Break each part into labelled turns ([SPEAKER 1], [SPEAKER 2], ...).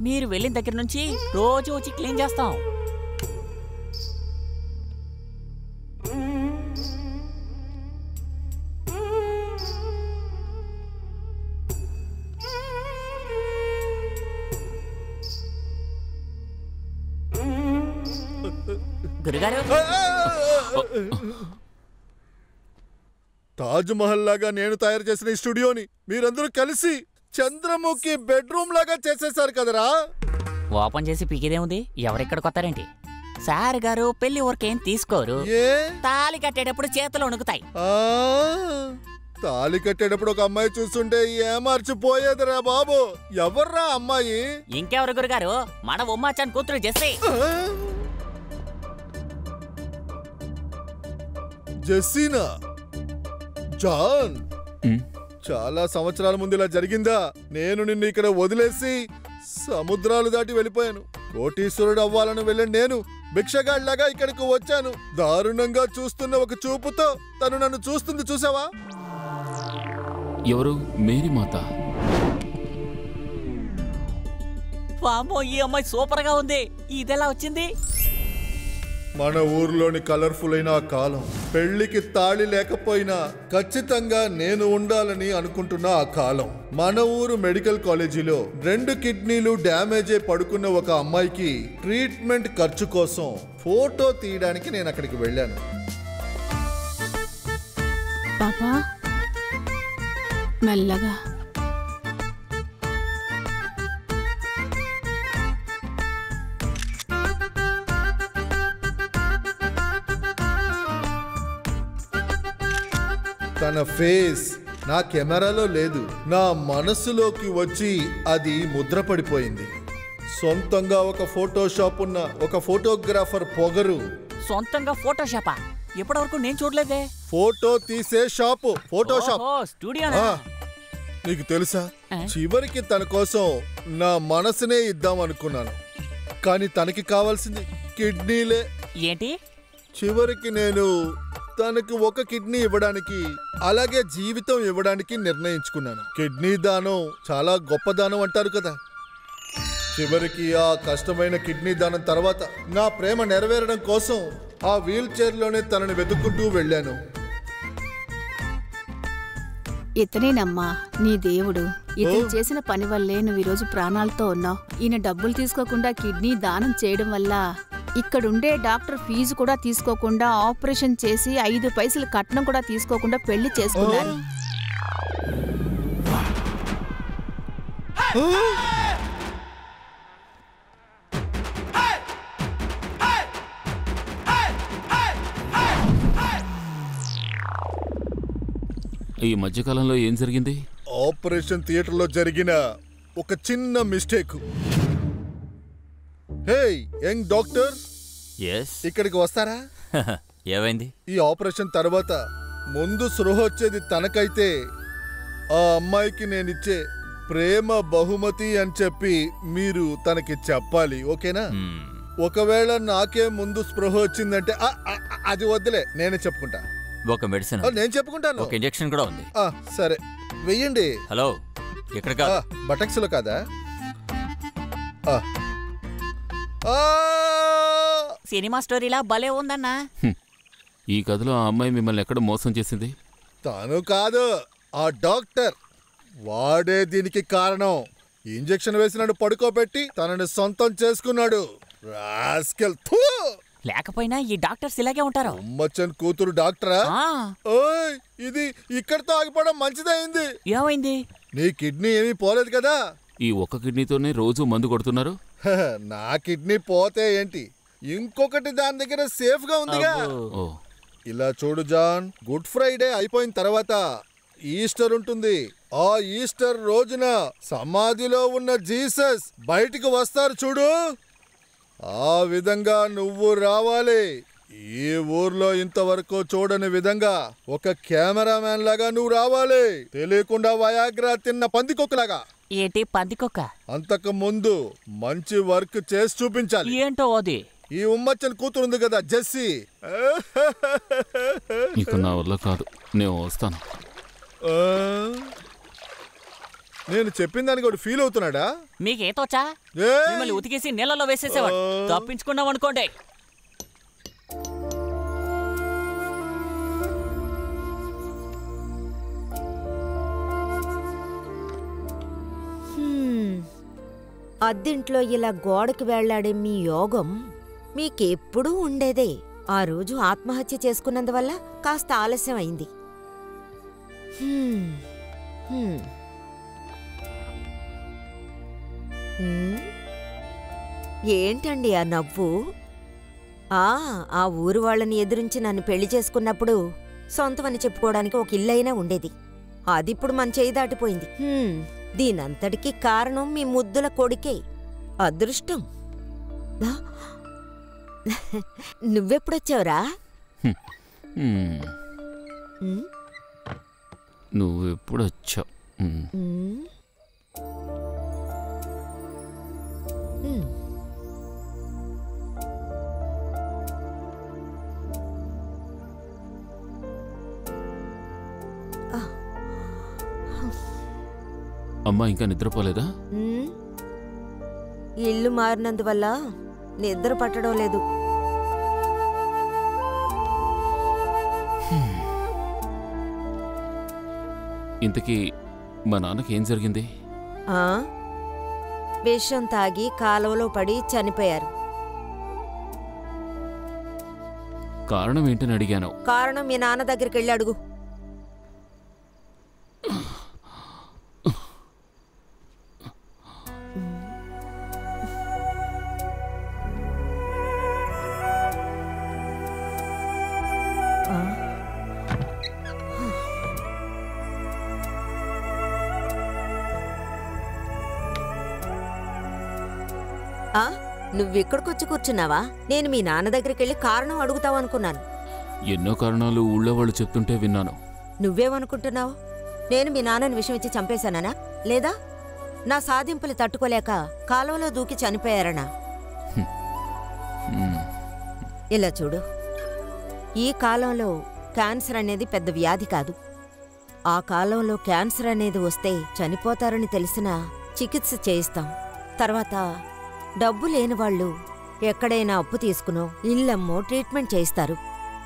[SPEAKER 1] మీరు వెళ్ళిన దగ్గర నుంచి రోజు వచ్చి క్లీన్ చేస్తాం గురుగారు
[SPEAKER 2] తాజ్ మహల్ లాగా నేను తయారు చేసిన ఈ స్టూడియోని మీరందరూ కలిసి చంద్రముఖి బెడ్రూమ్ లాగా చేసేశారు కదరా
[SPEAKER 1] ఓపెన్ చేసి పీకేదేముంది ఎవరెక్కడికి వస్తారేంటి సార్ గారు పెళ్లి ఊరికేం తీసుకోరు
[SPEAKER 2] ఏ
[SPEAKER 1] తాళి కట్టేటప్పుడు చేతులు వణుకుతాయి
[SPEAKER 2] ఆ, తాళి కట్టేటప్పుడు ఒక అమ్మాయి చూస్తుంటే ఏమార్చిపోయేదిరా బాబు ఎవర్రా అమ్మాయి
[SPEAKER 1] ఇంకెవరు గురుగారు మన ఉమ్మాచాన్ కూతురు జెస్సీ
[SPEAKER 2] ఆ? జెస్సీనా జాన్
[SPEAKER 3] ఉమ్,
[SPEAKER 2] చాలా సంవత్సరాల ముందు ఇలా జరిగిందా నేను నిన్ను ఇక్కడ వదిలేసి సముద్రాలు దాటి వెళ్ళిపోయాను కోటీశ్వరుడు అవ్వాలని వెళ్ళిన నేను భిక్షగాడిలాగా ఇక్కడికి వచ్చాను దారుణంగా చూస్తున్న ఒక చూపుతో తను నన్ను చూస్తుంది చూసావా
[SPEAKER 3] ఎవరు మేరీ మాత
[SPEAKER 1] వామ్మో ఈ అమ్మాయి సూపర్ గా ఉంది ఇదెలా వచ్చింది
[SPEAKER 2] మన ఊర్లోని కలర్ఫుల్ అయిన ఆ కాలం పెళ్లికి తాళి లేకపోయినా ఖచ్చితంగా నేను ఉండాలని అనుకుంటున్న ఆ కాలం మన ఊరు మెడికల్ కాలేజీలో రెండు కిడ్నీలు డ్యామేజ్ అయి పడుకున్న ఒక అమ్మాయికి ట్రీట్మెంట్ ఖర్చు కోసం ఫోటో తీయడానికి నేను అక్కడికి వెళ్ళాను
[SPEAKER 4] పాపా మెల్లగా
[SPEAKER 2] తన ఫేస్ నా కెమెరాలో లేదు నా మనసులోకి వచ్చి అది ముద్రపడిపోయింది సొంతంగా ఒక ఫోటోషాప్ ఉన్న ఒక ఫోటోగ్రాఫర్ పొగరు
[SPEAKER 1] సొంతంగా ఫోటోషాపా ఇప్పటివరకు నేను చూడలేదే
[SPEAKER 2] ఫోటో తీసే షాపు ఫోటోషాప్
[SPEAKER 1] ఓహో స్టూడియో
[SPEAKER 2] ఆ, నీకు తెలుసా
[SPEAKER 1] ఆ?
[SPEAKER 2] చివరికి తన కోసం నా మనసునే ఇద్దాం అనుకున్నాను కానీ తనకి కావాల్సింది కిడ్నీలే
[SPEAKER 1] ఏంటి
[SPEAKER 2] చివరికి నేను తనకి ఒక కిడ్నీ ఇవ్వడానికి అలాగే జీవితం ఇవ్వడానికి నిర్ణయించుకున్నాను కిడ్నీ దానం చాలా గొప్ప దానం అంటారు కదా చివరికి ఆ కష్టమైన కిడ్నీ దానం తర్వాత నా ప్రేమ నెరవేరడం కోసం ఆ వీల్ చైర్లోనే తనని వెతుక్కుంటూ వెళ్ళాను
[SPEAKER 4] ఇతనేనమ్మా నీ దేవుడు ఇతను చేసిన పని వల్లే నువ్వు ఈరోజు ప్రాణాలతో ఉన్నావు ఈయన డబ్బులు తీసుకోకుండా కిడ్నీ దానం చేయడం వల్ల ఇక్కడుండే డాక్టర్ ఫీజు కూడా తీసుకోకుండా ఆపరేషన్ చేసి ఐదు పైసలు కట్నం కూడా తీసుకోకుండా పెళ్లి చేసుకున్నారు
[SPEAKER 3] ఈ మధ్యకాలంలో ఏం జరిగింది
[SPEAKER 2] ఆపరేషన్ థియేటర్లో జరిగిన ఒక చిన్న mistake hey young doctor
[SPEAKER 1] yes
[SPEAKER 2] ఇక్కడికి వస్తారా
[SPEAKER 1] ఏమైంది
[SPEAKER 2] ఈ ఆపరేషన్ తర్వాత ముందు సృహ వచ్చేది తనకైతే ఆ అమ్మాయికి నేనిచ్చే ప్రేమ బహుమతి అని చెప్పి మీరు తనకి చెప్పాలి ఓకేనా
[SPEAKER 1] మ్మ్.
[SPEAKER 2] ఒకవేళ నాకే ముందు స్పృహ వచ్చిందంటే ఆ, ఆ, ఆ, అది వద్దులే నేనే చెప్పుకుంటా
[SPEAKER 1] ఒక మెడిసిన్
[SPEAKER 2] ఆ, నేను చెప్పుకుంటాను
[SPEAKER 1] ఒక ఇంజెక్షన్ కూడా ఉంది
[SPEAKER 2] ఆ, సరే వెయ్యండి
[SPEAKER 1] హలో ఇక్కడ కాదు
[SPEAKER 2] బటక్స్ లో కాదా ఆ. ఆ!
[SPEAKER 1] సినిమా స్టోరీలా భలే ఉందన్నా
[SPEAKER 3] ఈ కథలో ఆ అమ్మాయి మిమ్మల్ని ఎక్కడ మోసం చేసింది
[SPEAKER 2] తను కాదు ఆ డాక్టర్ వాడే దీనికి కారణం ఇంజెక్షన్ వేసినాడు పడుకోబెట్టి తనని సొంతం చేసుకున్నాడు రాస్కెల్ థూ!
[SPEAKER 1] లేకపోయినా ఈ డాక్టర్స్ ఇలాగే ఉంటారు
[SPEAKER 2] ఉమ్మచ్చన్ కూతురు డాక్టరా
[SPEAKER 1] ఆ,
[SPEAKER 2] ఓయ్ ఇది ఇక్కడితో ఆగిపోవడం మంచిదైంది
[SPEAKER 1] ఏమైంది
[SPEAKER 2] నీ కిడ్నీ ఏమీ పోలేదు కదా
[SPEAKER 3] ఈ ఒక్క కిడ్నీతోనే రోజు మందు కొడుతున్నారు
[SPEAKER 2] హ, నా కిడ్నీ పోతే ఏంటి ఇంకొకటి దాని దగ్గర సేఫ్ గా ఉందిగా
[SPEAKER 1] అబ్బో.
[SPEAKER 3] ఓ
[SPEAKER 2] ఇలా చూడు జాన్ గుడ్ ఫ్రైడే అయిపోయిన తర్వాత ఈస్టర్ ఉంటుంది ఆ ఈస్టర్ రోజున సమాధిలో ఉన్న జీసస్ బయటికి వస్తారు చూడు ఆ విధంగా నువ్వు రావాలి ఈ ఊర్లో ఇంతవరకు చూడని విధంగా ఒక కెమెరామ్యాన్ లాగా నువ్వు రావాలి తెలియకుండా వయాగ్రా తిన్న పందికొక్కలాగా
[SPEAKER 1] ఏంటి పందికొక్క
[SPEAKER 2] అంతకు ముందు మంచి వర్క్ చేసి చూపించాలి
[SPEAKER 1] ఏంటో అది
[SPEAKER 2] ఈ ఉమ్మచ్చని కూతురుంది కదా జెస్సీ
[SPEAKER 3] ఇక నా వల్ల కాదు నేను వస్తాను
[SPEAKER 2] ఆ? నేను చెప్పిన దానికి ఒకటి ఫీల్ అవుతున్నాడా
[SPEAKER 1] మీకు ఏతోచా
[SPEAKER 2] ఏయ్!
[SPEAKER 1] మిమ్మల్ని ఉతికేసి నీళ్ళలో వేసేసేవాడు
[SPEAKER 2] ఆ.
[SPEAKER 1] తప్పించుకున్నాం అనుకోండి
[SPEAKER 5] హ్మ్. అద్దింట్లో ఇలా గోడకి వేళ్లాడే మీ యోగం మీకెప్పుడూ ఉండేదే ఆ రోజు ఆత్మహత్య చేసుకున్నందువల్ల కాస్త ఆలస్యం అయింది హ్మ్. హ్మ్. హ్మ్? ఏంటండి ఆ నవ్వు ఆ ఆ ఊరు వాళ్ళని ఎదురించి నన్ను పెళ్లి చేసుకున్నప్పుడు సొంతమని చెప్పుకోవడానికి ఒక ఇల్లైనా ఉండేది అదిప్పుడు మన చేయి దాటిపోయింది హ్మ్, దీనంతటికీ కారణం మీ ముద్దుల కొడుకే అదృష్టం ఆ? నువ్వెప్పుడొచ్చావురా
[SPEAKER 3] హ్మ్.
[SPEAKER 5] ఉమ్,
[SPEAKER 3] నువ్వెప్పుడొచ్చావు హ్మ్.
[SPEAKER 5] ఉమ్. ఉమ్.
[SPEAKER 3] అమ్మా ఇంకా నిద్రపోలేదా
[SPEAKER 5] ఉమ్. ఇల్లు మారినందువల్ల నిద్ర పట్టడం లేదు
[SPEAKER 3] ఇంతకీ మా నాన్నకి ఏం జరిగింది
[SPEAKER 5] ఆ? విషం తాగి కాలువలో పడి చనిపోయారు
[SPEAKER 3] కారణం ఏంటని అడిగాను
[SPEAKER 5] కారణం మీ నాన్న దగ్గరికి వెళ్ళి అడుగు ఆ? ఆ? నువ్వెక్కడికొచ్చి కూర్చున్నావా నేను మీ నాన్న దగ్గరికి వెళ్ళి కారణం అడుగుతావు అనుకున్నాను
[SPEAKER 3] ఎన్నో కారణాలు ఊళ్ళో వాళ్ళు చెప్తుంటే విన్నాను
[SPEAKER 5] నువ్వేమనుకుంటున్నావు నేను మీ నాన్నని విషయం ఇచ్చి చంపేశానా లేదా నా సాధింపులు తట్టుకోలేక కాలువలో దూకి చనిపోయారనా
[SPEAKER 3] హ్మ్.
[SPEAKER 5] ఇలా చూడు ఈ కాలంలో క్యాన్సర్ అనేది పెద్ద వ్యాధి కాదు ఆ కాలంలో క్యాన్సర్ అనేది వస్తే చనిపోతారని తెలిసినా చికిత్స చేయిస్తాం తర్వాత డబ్బు లేని వాళ్ళు ఎక్కడైనా అప్పు తీసుకునో ఇల్లమ్మో ట్రీట్మెంట్ చేయిస్తారు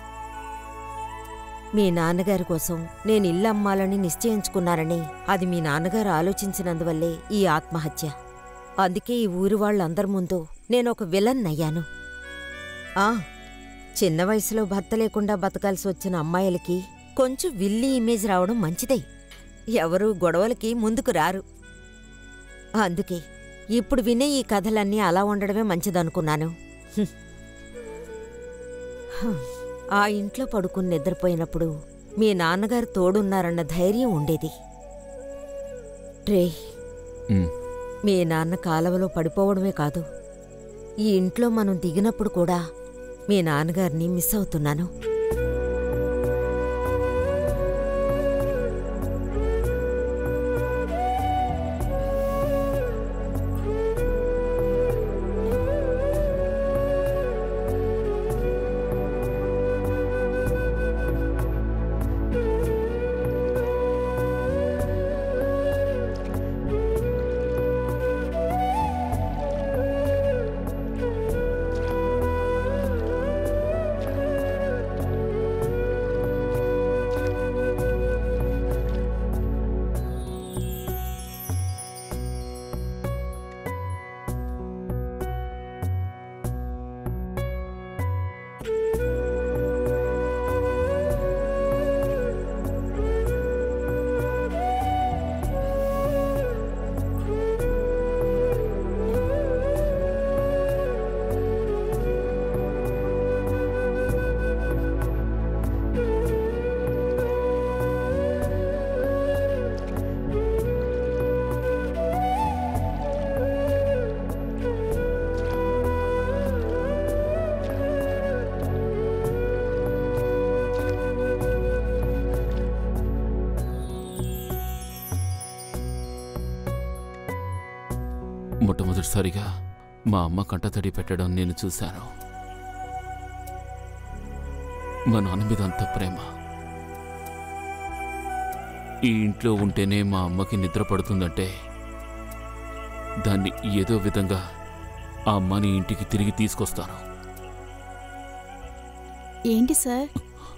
[SPEAKER 5] మీ నాన్నగారి కోసం నేను ఇల్లు అమ్మాలని నిశ్చయించుకున్నానని అది మీ నాన్నగారు ఆలోచించినందువల్లే ఈ ఆత్మహత్య అందుకే ఈ ఊరి వాళ్ళందరి ముందు నేను ఒక విలన్ అయ్యాను ఆ చిన్న వయసులో భర్త లేకుండా బతకాల్సి వచ్చిన అమ్మాయిలకి కొంచెం విల్లి ఇమేజ్ రావడం మంచిదే ఎవరూ గొడవలకి ముందుకు రారు అందుకే ఇప్పుడు వినే ఈ కథలన్నీ అలా ఉండడమే మంచిదనుకున్నాను హ్మ్. హ్మ్. ఆ ఇంట్లో పడుకుని నిద్రపోయినప్పుడు మీ నాన్నగారు తోడున్నారన్న ధైర్యం ఉండేది రే
[SPEAKER 3] హ్మ్.
[SPEAKER 5] మీ నాన్న కాలవలో పడిపోవడమే కాదు ఈ ఇంట్లో మనం దిగినప్పుడు కూడా మీ నాన్నగారిని మిస్ అవుతున్నాను
[SPEAKER 3] మొట్టమొదటిసారిగా మా అమ్మ కంటతడి పెట్టడం నేను చూశాను మా నాన్న మీద అంత ప్రేమ ఈ ఇంట్లో ఉంటేనే మా అమ్మకి నిద్ర పడుతుందంటే దాన్ని ఏదో విధంగా ఆ అమ్మని ఇంటికి తిరిగి తీసుకొస్తాను
[SPEAKER 4] ఏంటి సార్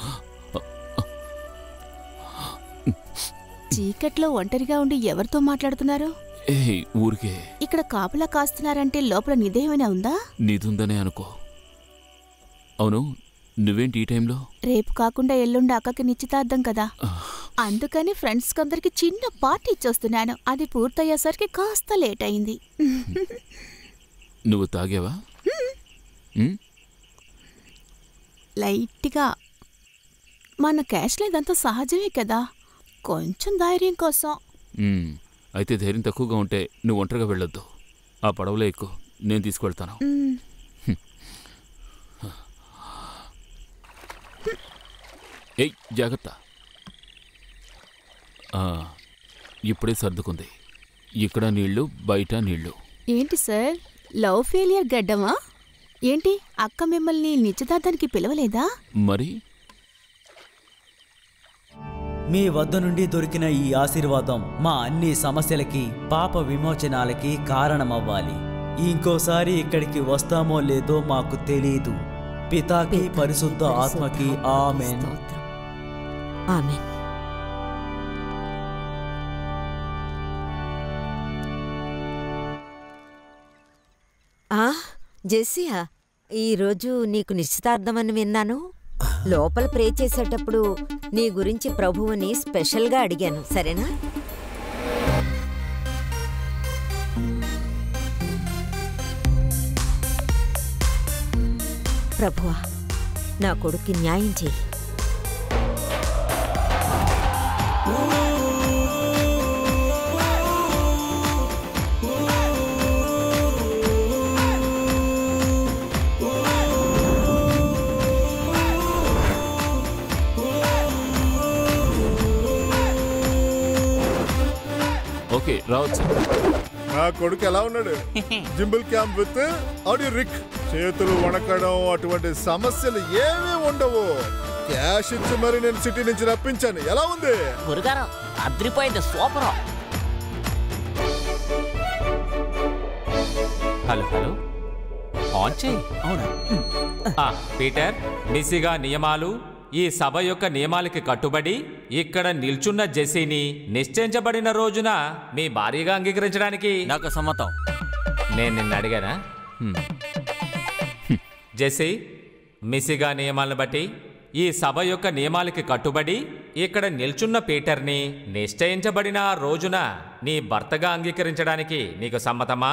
[SPEAKER 4] చీకట్లో ఒంటరిగా ఉండి ఎవరితో మాట్లాడుతున్నారు
[SPEAKER 3] ఏ ఊరికే
[SPEAKER 4] ఇక్కడ కాపలా కాస్తున్నారంటే లోపల నిదేమైనా ఉందా
[SPEAKER 3] నీదుందనే అనుకో అవును నువ్వేంటి ఈ టైంలో
[SPEAKER 4] రేపు కాకుండా ఎల్లుండి అక్కకి నిశ్చితార్థం కదా అందుకని ఫ్రెండ్స్ అందరికి చిన్న పార్టీ ఇచ్చొస్తున్నాను అది పూర్తయ్యేసరికి కాస్త లేట్ అయింది
[SPEAKER 3] నువ్వు తాగావా ఉమ్,
[SPEAKER 4] లైట్గా మన క్యాష్లో ఇదంతా సహజమే కదా కొంచెం ధైర్యం కోసం
[SPEAKER 3] ఉమ్. అయితే ధైర్యం తక్కువగా ఉంటే నువ్వు ఒంటరిగా వెళ్ళొద్దు ఆ పడవలో ఎక్కువ నేను తీసుకువెళ్తాను
[SPEAKER 4] మ్,
[SPEAKER 3] ఏయ్ జాగ్రత్త ఆ, ఇప్పుడే సర్దుకుంది ఇక్కడ నీళ్లు బయట నీళ్లు
[SPEAKER 4] ఏంటి సార్ లవ్ ఫెయిలియర్ గడ్డమా ఏంటి అక్క మిమ్మల్ని నిశ్చితార్థానికి పిలవలేదా
[SPEAKER 3] మరి
[SPEAKER 6] మీ వద్ద నుండి దొరికిన ఈ ఆశీర్వాదం మా అన్ని సమస్యలకి పాప విమోచనాలకి కారణమవ్వాలి ఇంకోసారి ఇక్కడికి వస్తామో లేదో మాకు తెలియదు పితాకి పరిశుద్ధ ఆత్మకి ఆమెన్
[SPEAKER 5] స్తోత్రం. ఆమెన్ ఆ జెస్సియా ఈరోజు నీకు నిశ్చితార్థమని విన్నాను లోపల ప్రే చేసేటప్పుడు నీ గురించి ప్రభువుని స్పెషల్గా అడిగాను సరేనా ప్రభువా నా కొడుక్కి న్యాయం చెయ్యి
[SPEAKER 3] ఓకే రావచ్చు
[SPEAKER 2] నా కొడుకు ఎలా ఉన్నాడు జింబుల్ క్యాంప్ విత్ ఆడియో రిక్ చేతులు వణకడం అటువంటి సమస్యలు ఏమీ ఉండవు క్యాష్ ఇచ్చి మరి నేను సిటీ నుంచి రప్పించాను ఎలా ఉంది
[SPEAKER 1] గురుగారు అద్రిపోయింది సూపర్
[SPEAKER 7] హలో హలో ఆన్ చేయి
[SPEAKER 6] అవునా
[SPEAKER 7] ఆ, పీటర్ నిసిగా నియమాలు ఈ సభ యొక్క నియమాలకి కట్టుబడి ఇక్కడ నిల్చున్న జెస్సీని నిశ్చయించబడిన రోజున మీ భార్యగా అంగీకరించడానికి
[SPEAKER 8] నాకు సమ్మతం
[SPEAKER 7] నేను నిన్ను అడిగానా హ్మ్. జెస్సీ మిసిగా నియమాలను బట్టి ఈ సభ యొక్క నియమాలకి కట్టుబడి ఇక్కడ నిల్చున్న పీటర్ని నిశ్చయించబడిన ఆ రోజున నీ భర్తగా అంగీకరించడానికి నీకు సమ్మతమా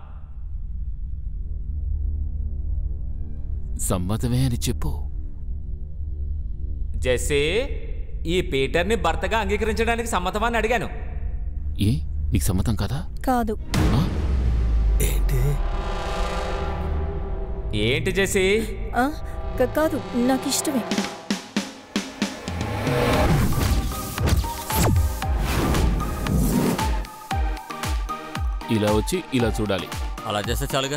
[SPEAKER 3] సమ్మతమే అని చెప్పు
[SPEAKER 7] జెస్సీ ఈ పీటర్ని భర్తగా అంగీకరించడానికి సమ్మతమా అని అడిగాను
[SPEAKER 3] ఏ నీకు సమ్మతం కదా
[SPEAKER 9] కాదు
[SPEAKER 3] ఆ?
[SPEAKER 7] ఏంటి జెస్సీ
[SPEAKER 9] ఆ, క- కాదు నాకు ఇష్టమే
[SPEAKER 3] ఇలా వచ్చి ఇలా చూడాలి
[SPEAKER 8] అలా చేస్తే చాలుగా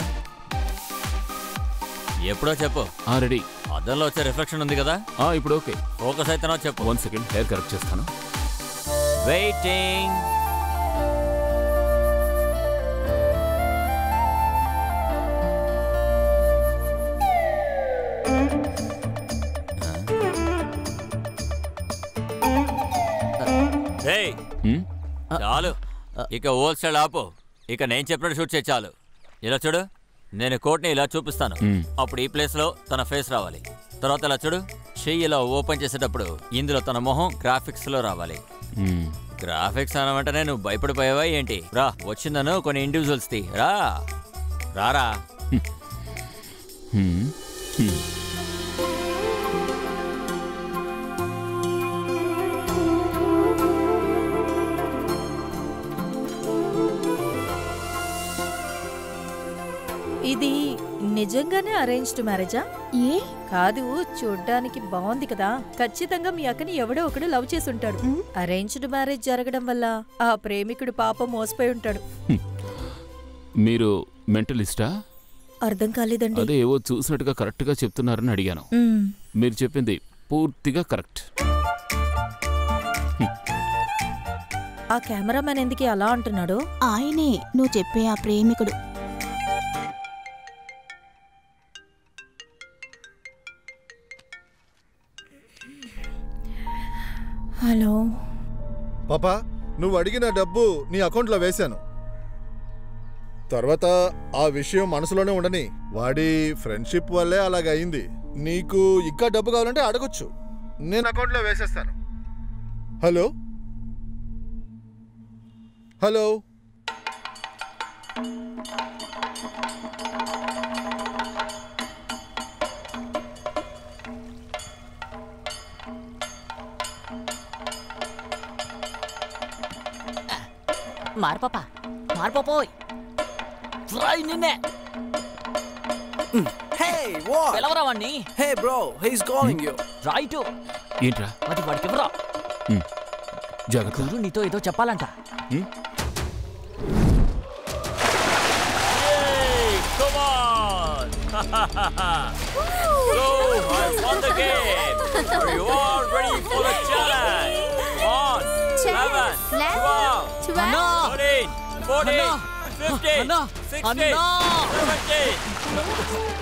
[SPEAKER 8] ఎప్పుడో చెప్పు
[SPEAKER 3] ఆ రెడీ
[SPEAKER 8] అద్దంలో వచ్చే రిఫ్లెక్షన్ ఉంది కదా
[SPEAKER 3] ఆ ఇప్పుడు ఓకే
[SPEAKER 8] ఫోకస్ అయితేనో చెప్పు
[SPEAKER 3] వన్ సెకండ్ హెయిర్ కరెక్ట్ చేస్తాను
[SPEAKER 8] వెయిటింగ్ ఏయ్
[SPEAKER 3] హ్మ్?
[SPEAKER 8] చాలు ఇక హోల్సేల్ ఆపు ఇక నేను చెప్పినట్టు షూట్ చేయి చాలు ఇలా చూడు నేను కోట్ని ఇలా చూపిస్తాను
[SPEAKER 3] మ్మ్.
[SPEAKER 8] అప్పుడు ఈ ప్లేస్ లో తన ఫేస్ రావాలి తర్వాత ఇలా చూడు చెయ్యి ఇలా ఓపెన్ చేసేటప్పుడు ఇందులో తన మొహం గ్రాఫిక్స్ లో రావాలి
[SPEAKER 3] హ్మ్.
[SPEAKER 8] గ్రాఫిక్స్ అన్న వెంటనే నువ్వు భయపడిపోయావా ఏంటి రా వచ్చిందను కొన్ని ఇండివిజువల్స్ ది రా రారా
[SPEAKER 3] హ్మ్. హ్మ్.
[SPEAKER 9] ఇది నిజంగానే అరేంజ్డ్ మ్యారేజా
[SPEAKER 4] ఏ
[SPEAKER 9] కాదు చూడ్డానికి బాగుంది కదా ఖచ్చితంగా మీ అక్కని ఎవడో ఒకడు లవ్ చేసి ఉంటాడు అరేంజ్డ్ మ్యారేజ్ జరగడం వల్ల ఆ ప్రేమికుడు పాపం మోసపోయి ఉంటాడు
[SPEAKER 3] మీరు మెంటలిస్టా
[SPEAKER 9] అర్థం కాలేదండి
[SPEAKER 3] అదే ఏవో చూసినట్టుగా కరెక్ట్గా చెప్తున్నారని అడిగాను
[SPEAKER 9] మ్మ్.
[SPEAKER 3] మీరు చెప్పింది పూర్తిగా కరెక్ట్ హ్మ్.
[SPEAKER 9] ఆ కెమెరామెన్ ఎందుకు అలా అంటున్నాడు
[SPEAKER 4] ఆయనే నువ్వు చెప్పే ఆ ప్రేమికుడు
[SPEAKER 9] హలో
[SPEAKER 2] పాపా నువ్వు అడిగిన డబ్బు నీ అకౌంట్లో వేశాను తర్వాత ఆ విషయం మనసులోనే ఉండని వాడి ఫ్రెండ్షిప్ వల్లే అలాగ అయింది నీకు ఇంకా డబ్బు కావాలంటే అడగొచ్చు నేను అకౌంట్లో వేసేస్తాను హలో హలో
[SPEAKER 1] మారిపోపా మారిపోపోయ్ ఫ్రై నిన్నే
[SPEAKER 10] Hey, what?
[SPEAKER 1] పిలవరా వాణ్ణి
[SPEAKER 10] Hey, bro, he's calling you.
[SPEAKER 1] Right
[SPEAKER 3] ఏంట్రా
[SPEAKER 1] అది వాడికి ఇవ్వరా
[SPEAKER 3] ఉమ్, జాగ్రత్త
[SPEAKER 1] గురు నీతో ఏదో చెప్పాలంట
[SPEAKER 3] ఉమ్,
[SPEAKER 8] Come on! so, I won the game! Are you all ready for the challenge? One, seven, twelve,
[SPEAKER 1] అన్నా!
[SPEAKER 8] thirteen, fourteen, fifteen,
[SPEAKER 1] అన్నా!
[SPEAKER 8] sixteen,
[SPEAKER 1] అన్నా!
[SPEAKER 8] seventeen.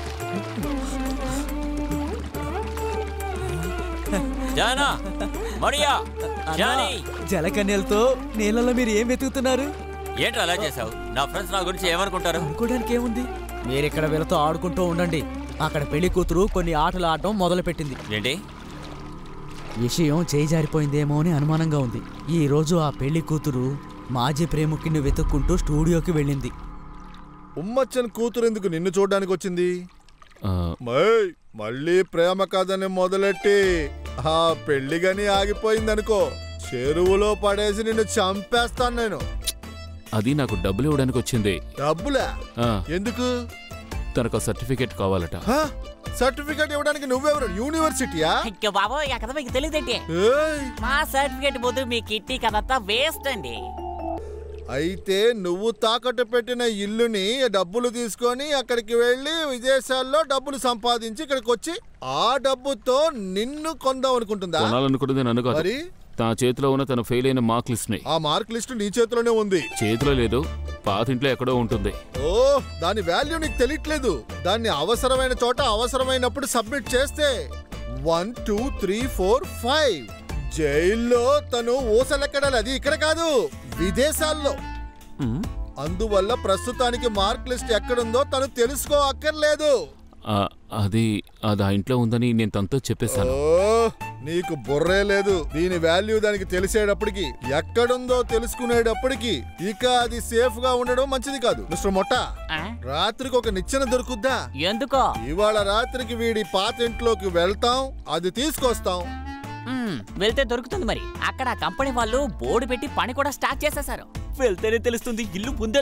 [SPEAKER 8] జానా మరియా జానీ
[SPEAKER 6] జలకన్యలతో నీళ్ళలో మీరు ఏం వెతుకుతున్నారు
[SPEAKER 8] ఏంట్రా అలా చేసావు నా ఫ్రెండ్స్ నా గురించి ఏమనుకుంటారు
[SPEAKER 6] అనుకోవడానికి ఏముంది మీరు ఇక్కడ వీళ్ళతో ఆడుకుంటూ ఉండండి అక్కడ పెళ్లి కూతురు కొన్ని ఆటలు ఆడటం మొదలుపెట్టింది
[SPEAKER 8] ఏంటి
[SPEAKER 6] విషయం చేయి జారిపోయిందేమో అని అనుమానంగా ఉంది ఈ రోజు ఆ పెళ్లి కూతురు మాజీ ప్రేమికుని వెతుక్కుంటూ స్టూడియోకి వెళ్ళింది
[SPEAKER 2] ఉమ్మచ్చన్ కూతురు ఎందుకు నిన్ను చూడడానికి వచ్చింది
[SPEAKER 3] ఆ,
[SPEAKER 2] మై మళ్ళీ ప్రేమ కథని మొదలెట్టి ఆ పెళ్లి గని ఆగిపోయిందనుకో చెరువులో పడేసి నిన్ను చంపేస్తాను నేను
[SPEAKER 3] అది నాకు డబ్బులు ఇవ్వడానికి వచ్చింది
[SPEAKER 2] డబ్బులా
[SPEAKER 3] ఆ,
[SPEAKER 2] ఎందుకు
[SPEAKER 3] తనకు సర్టిఫికేట్ కావాలట
[SPEAKER 2] హ? సర్టిఫికెట్ ఇవ్వడానికి నువ్వెవరు యూనివర్సిటీయా
[SPEAKER 1] ఇంక బాబు ఆ కథ మీకు తెలియదేంటి
[SPEAKER 2] ఏయ్!
[SPEAKER 1] మా సర్టిఫికేట్ బదులు మీ కిట్టి కథంతా వేస్ట్ అండి
[SPEAKER 2] అయితే నువ్వు తాకట్టు పెట్టిన ఇల్లుని డబ్బులు తీసుకొని అక్కడికి వెళ్ళి విదేశాల్లో డబ్బులు సంపాదించి ఇక్కడికి వచ్చి ఆ డబ్బుతో నిన్ను కొందాం అనుకుంటుందా
[SPEAKER 3] కొనాలనుకున్నది నన్ను కాదు
[SPEAKER 2] మరి
[SPEAKER 3] తన చేతిలో ఉన్న తన ఫెయిల్ అయిన మార్క్ లిస్ట్ ని
[SPEAKER 2] ఆ మార్క్ లిస్ట్ నీ చేతిలోనే ఉంది
[SPEAKER 3] చేతిలో లేదు పాతింట్లో ఎక్కడో ఉంటుంది
[SPEAKER 2] ఓ దాని వాల్యూ నీకు తెలియట్లేదు దాన్ని అవసరమైన చోట అవసరమైనప్పుడు సబ్మిట్ చేస్తే one two three four five జైల్లో తను ఊసలెక్కడాలి అది ఇక్కడ కాదు విదేశాల్లో
[SPEAKER 1] ఉమ్,
[SPEAKER 2] అందువల్ల ప్రస్తుతానికి మార్క్ లిస్ట్ ఎక్కడుందో తను తెలుసుకో అక్కర్లేదు
[SPEAKER 3] ఆ, అది అది ఆ ఇంట్లో ఉందని నేను తనతో చెప్పేశాను
[SPEAKER 2] ఓ నీకు బుర్రే లేదు దీని వాల్యూ దానికి తెలిసేటప్పటికి ఎక్కడుందో తెలుసుకునేటప్పటికి ఇక అది సేఫ్ గా ఉండడం మంచిది కాదు మిస్టర్ మొట్ట
[SPEAKER 1] ఆ?
[SPEAKER 2] రాత్రికి ఒక నిచ్చెన దొరుకుద్దా
[SPEAKER 1] ఎందుకో
[SPEAKER 2] ఇవాళ రాత్రికి వీడి పాత ఇంట్లోకి వెళ్తాం అది తీసుకొస్తాం
[SPEAKER 1] ఉమ్, వెళ్తే దొరుకుతుంది మరి అక్కడ ఆ కంపెనీ వాళ్ళు బోర్డు పెట్టి పని కూడా స్టార్ట్ చేసేశారు వెళ్తేనే తెలుస్తుంది ఇల్లు ముందే